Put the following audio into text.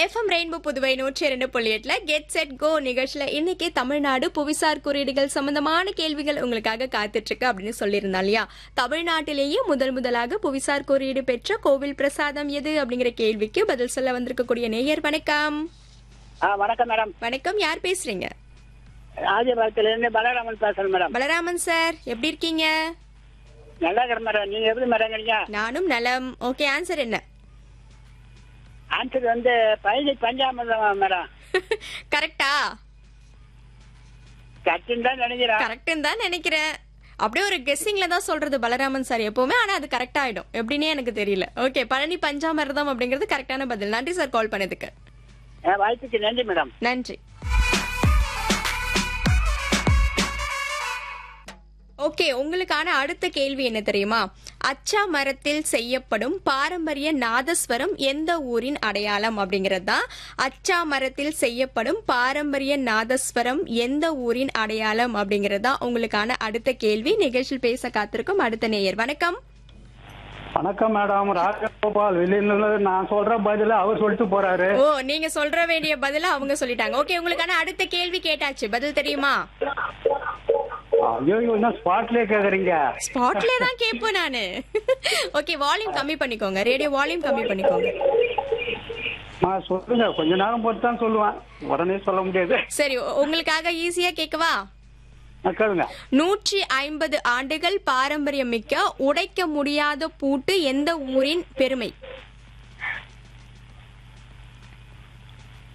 FM rainbow Puduvai நூற்றி இரண்டு புள்ளி எட்டுல கெட் செட் கோ நிகழ்ச்சியில இன்னைக்கு தமிழ்நாடு புவிசார் குறியீடுகள் சம்பந்தமான கேள்விகள் உங்களுக்காக காத்துட்டு இருக்கு அப்படின்னு சொல்லியிருந்தா இல்லையா தமிழ்நாட்டிலேயே முதல் முதலாக புவிசார் குறியீடு பெற்ற கோவில் பிரசாதம் எது அப்படிங்கிற கேள்விக்கு பதில் சொல்ல வந்திருக்கக்கூடிய நேயர் வணக்கம் ஆ வணக்கம் மேடம் வணக்கம் யார் பேசுறீங்க ஆதிபாகத்துல இருந்து பலராமன் பேசுறேன் மேடம் பலராமன் சார் எப்படி இருக்கீங்க நல்லா இருக்கிற மேடம் நீங்க எப்படி மேடங்கிறீங்க நானும் நலம் ஓகே ஆன்சர் என்ன ஆன்சர் வந்து பழனி பஞ்சாமிர்தம் மேடம் கரெக்டா கட்டுன்னு தான் நினைக்கிறேன் கரெக்ட்னு தான் நினைக்கிறேன் அப்படியே ஒரு கெஸ்ஸிங்ல தான் சொல்றது பலராமன் சார் எப்பவுமே ஆனா அது கரெக்ட் ஆயிடும் எப்படின்னே எனக்கு தெரியல ஓகே பழனி பஞ்சாமிர்தம் அப்படிங்கிறது கரெக்டான பதில் நன்றி சார் கால் பண்ணதுக்கு என் வாய்ப்புக்கு நன்றி மேடம் நன்றி ஓகே உங்களுக்கான அடுத்த கேள்வி என்ன தெரியுமா அச்சா மரத்தில் செய்யப்படும் பாரம்பரிய நாதஸ்வரம் எந்த ஊரின் அடையாளம் அப்படிங்கிறது தான் அச்சா மரத்தில் செய்யப்படும் பாரம்பரிய நாதஸ்வரம் எந்த ஊரின் அடையாளம் அப்படிங்கிறது தான் உங்களுக்கான அடுத்த கேள்வி நிகழ்ச்சியில் பேச காத்திருக்கும் அடுத்த நேயர் வணக்கம் வணக்கம் மேடம் ராஜகோபால் வெளியில நான் சொல்ற பதில அவர் சொல்லிட்டு போறாரு ஓ நீங்க சொல்ற வேண்டிய பதில அவங்க சொல்லிட்டாங்க ஓகே உங்களுக்கான அடுத்த கேள்வி கேட்டாச்சு பதில் தெரியுமா ஐயோ இன்னும் ஸ்பாட்லயே கேக்குறீங்க ஸ்பாட்ல தான் கேட்பேன் நானு ஓகே வால்யூம் கம்மி பண்ணிக்கோங்க ரேடியோ வால்யூம் கம்மி பண்ணிக்கோங்க ஆ சொல்லுங்க கொஞ்ச நேரம் பொறுத்து தான் சொல்லுவேன் உடனே சொல்ல முடியாது சரி உ- உங்களுக்காக ஈஸியா கேட்கவா ஆ, கேளுங்க நூற்றி ஐம்பது ஆண்டுகள் பாரம்பரியம் மிக்க உடைக்க முடியாத பூட்டு எந்த ஊரின் பெருமை